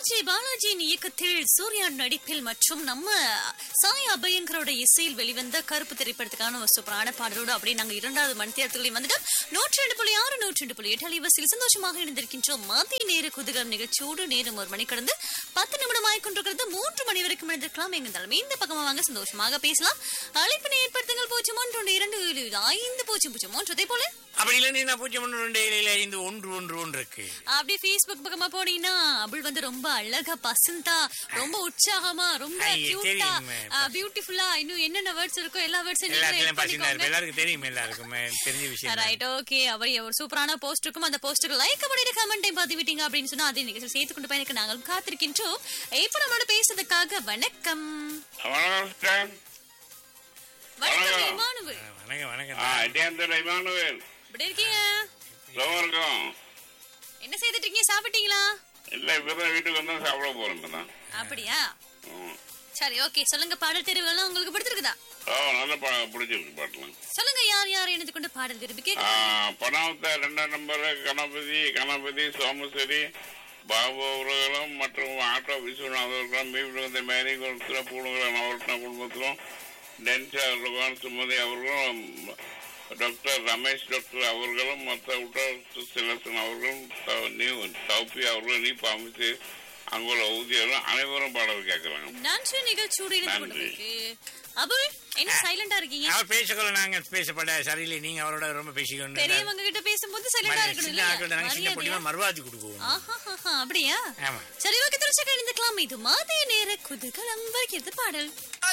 J பாலாஜியின் இயக்கத்தில் சூர்யா நடிப்பில் மற்றும் நம்ம சாய் அபயங்கரோட இசையில் வெளிவந்த கருப்பு திரைப்படத்துக்கான ஒரு சூப்பரான பாடலோடு அப்படியே நாங்க இரண்டாவது மணி தேர்தலில் வந்துட்டோம் நூற்றி ரெண்டு புள்ளி ஆறு நூற்றி ரெண்டு புள்ளி எட்டு அலைவரிசையில் சந்தோஷமாக இணைந்திருக்கின்றோம் மதிய நேர குதகம் நிகழ்ச்சியோடு நேரம் ஒரு மணி கடந்து பத்து நிமிடம் ஆய்கொண்டிருக்கிறது மூன்று மணி வரைக்கும் இணைந்திருக்கலாம் எங்க தலைமை இந்த பக்கமா வாங்க சந்தோஷமாக பேசலாம் அழைப்பினை ஏற்படுத்துங்கள் பூஜ்ஜியம் ஒன்று ஒன்று இரண்டு ஏழு ஏழு ஐந்து பூஜ்ஜியம் பூஜ்ஜியம் ஒன்று அதே போல அப்படி இல்லைன்னா பூஜ்ஜியம் ஒன்று ரெண்டு ஏழு ஏழு ஐந்து ஒன்று ஒன்று ஒன்று இருக்கு அப்படியே ஃபேஸ்புக் பக்கமா போனீங்கன்னா அபுள் வந்து ரொம்ப அழகா பசந்தா ரொம்ப உற்சாகமா ரொம்ப ஐயே, கியூட்டா தெரியுமே. பியூட்டிஃபுல்லா இன்னும் என்னென்ன வேர்ட்ஸ் இருக்கோ எல்லா எல்லாத்துலயும் பசிந்தா வேர்ட்ஸும் இருக்கும் எல்லாருக்கும் தெரியும் எல்லாருக்குமே தெரிஞ்ச விஷயம் தான். ரைட் ஓகே அவர் ஒரு சூப்பரான போஸ்ட் இருக்கும் அந்த போஸ்ட்டுக்கு லைக் பண்ணிட்டு கமெண்ட் பதிவு விட்டீங்க அப்படின்னு சொன்னா அதே நிகழ்ச்சி சேர்த்து கொண்டு பயணிக்க நாங்களும் காத்திருக்கின்றோம் இப்ப நம்மளோட பேசுறதுக்காக வணக்கம் வணக்கம் வணக்கம் வணக்கம். இமானுவல் வணக்கம் வணக்கம் ஆ இட்டியாந்தர் இமானுவேல் எப்படி இருக்கீங்க சுகம் இருக்கும் என்ன செய்துட்டு இருக்கீங்க சாப்பிட்டீங்களா இல்லை இப்பதான் வீட்டுக்கு வந்தா சாப்பிட போறேன் இப்பதான் அப்படியா ம். சரி ஓகே சொல்லுங்க பாடல் தேர்வுகள்லாம் உங்களுக்கு பிடிச்சிருக்குதா ஓ நல்ல பா பிடிச்சிருக்கு பாட்டுலாம் சொல்லுங்க யார் யார் இணைந்து கொண்டு பாடல் விரும்பி ஆ, கேட்க பணாவத்த ரெண்டாம் நம்பர் கணபதி கணபதி சோமசேரி பாபு அவர்களும் மற்றும் ஆட்டோ விஸ்வநாத் அவர்களும் மீண்டும் வந்த மேரி குளத்தில் பூணுகிற நவரத்ன குடும்பத்திலும் டென்சா அவர்களும் சுமதி அவர்களும் டாக்டர் ரமேஷ் டாக்டர் அவர்களும் மற்ற உட்டர் சிலசன் அவர்களும் த- நீ சௌபி அவர்களும் நீ பாமிச்சு அங்குள்ள ஊதியர்களும் அனைவரும் பாடல் கேட்கிறாங்க நன்றி நிகழ்ச்சியோடு இணைந்து நன்றி. கொண்டதுக்கு அபுல் என்ன சைலண்டா இருக்கீங்க அவர் பேசக்கொள்ள நாங்க பேசப்பட சரியில்லை நீங்க அவரோட ரொம்ப பேசிக்கொண்டு பெரியவங்க கிட்ட பேசும்போது சைலண்டா இருக்கணும் சின்ன ஆட்கள் நாங்க சின்ன இல்லையா? பொடிமா மரியாதையா? மறுவாதி கொடுக்குவோம் ஆஹாஹாஹா, அப்படியா ஆமா சரி ஓகே திருச்சக்க இணைந்துக்கலாம் இது மாதே நேர குதூகலம் வருகிறது பாடல்